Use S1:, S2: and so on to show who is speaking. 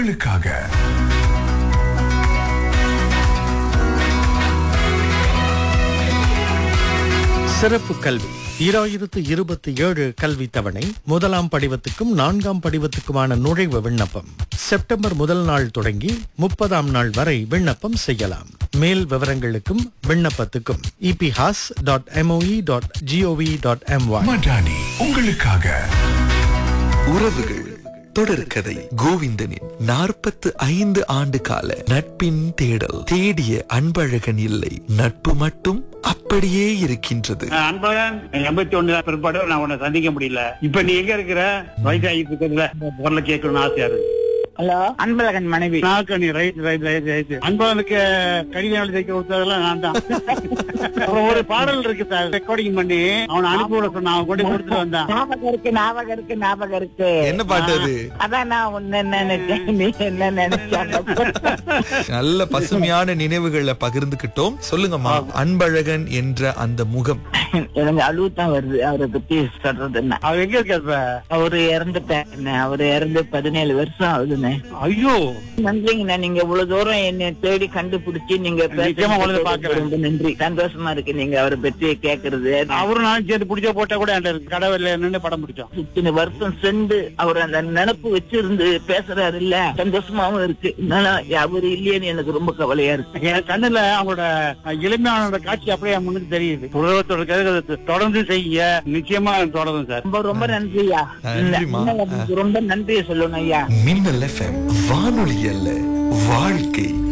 S1: உங்களுக்காக
S2: சிறப்பு கல்வி ஈராயிரத்து இருபத்தி ஏழு கல்வி தவணை முதலாம் படிவத்துக்கும் நான்காம் படிவத்துக்குமான நுழைவு விண்ணப்பம் செப்டம்பர் முதல் நாள் தொடங்கி முப்பதாம் நாள் வரை விண்ணப்பம் செய்யலாம் மேல் விவரங்களுக்கும் விண்ணப்பத்துக்கும் இபிஹாஸ் dot M O E dot G O V dot M Y
S1: Madani உங்களுக்காக
S3: உறவுகள் தொடர்கதை கோவிந்தனின் நாற்பத்து ஐந்து ஆண்டு கால நட்பின் தேடல் தேடிய அன்பழகன் இல்லை நட்பு மட்டும் அப்படியே இருக்கின்றது
S4: அன்பழகன் எண்பத்தி ஒண்ணு பிற்பாடு நான் உன்னை சந்திக்க முடியல இப்ப நீ எங்க இருக்கிற வயசாகிட்டு இருக்கிறதுல குரல கேட்கணும்னு ஆசையா இருக்கு
S5: ஹலோ அன்பழகன் மனைவி
S4: நாக்கணி ரைட் ரைட் ரைட் ரைட் அன்பழகனுக்கு கடிதம் எழுதி தைக்க கொடுத்ததெல்லாம் நான் தான் அப்புறம் ஒரு பாடல் இருக்கு சார் ரெக்கார்டிங் பண்ணி அவனை அனுப்பி விட சொன்ன அவன் கொண்டு கொடுத்துட்டு வந்தான்
S5: ஞாபகம் இருக்கு ஞாபகம் இருக்கு ஞாபகம் இருக்கு
S3: என்ன பாட்டு அது
S5: அதான் நான் உன்ன நினைச்சேன் நீ என்ன நினைச்ச
S3: நல்ல பசுமையான நினைவுகளை பகிர்ந்துகிட்டோம் சொல்லுங்கம்மா அன்பழகன் என்ற அந்த முகம்
S5: எனக்கு அழுவு தான் வருது அவரை பத்தி சொல்றதுன்னா
S4: அவன் எங்க இருக்க இப்ப
S5: அவரு இறந்துட்டேன் அவரு இறந்து பதினேழு வருஷம் ஆகுதுண்ணே
S4: ஐயோ
S5: நன்றிங்கண்ணா நீங்க இவ்வளவு தூரம் என்னை தேடி கண்டுபிடிச்சு நீங்க
S4: நிச்சயமா உங்களை
S5: பேசுறது
S4: பார்க்கிறேன்.
S5: ரொம்ப நன்றி சந்தோஷமா இருக்கு நீங்க அவரை பத்தி கேக்குறது
S4: அவரும் நானும் சேர்ந்து பிடிச்ச போட்டா கூட என்கிட்ட கடவுள் நின்று படம் பிடிச்சோம்
S5: இத்தனை வருஷம் சென்று அவர் அந்த நினப்பு வச்சிருந்து பேசுறாரு இல்ல சந்தோஷமாவும் இருக்கு அதனால அவரு இல்லையேன்னு எனக்கு ரொம்ப கவலையா இருக்கு
S4: என் கண்ணுல அவங்களோட எளிமையான காட்சி அப்படியே என் முன்னுக்கு தெரியுது உலகத்தோட கதை தொடர்ந்து செய்ய நிச்சயமா தொடரும் சார்
S5: ரொம்ப ரொம்ப நன்றியா
S3: நன்றிம்மா.
S5: ரொம்ப நன்றியை சொல்லணும் ஐயா
S3: மின்னல் எஃப்எம் வானொலி அல்ல வாழ்க்கை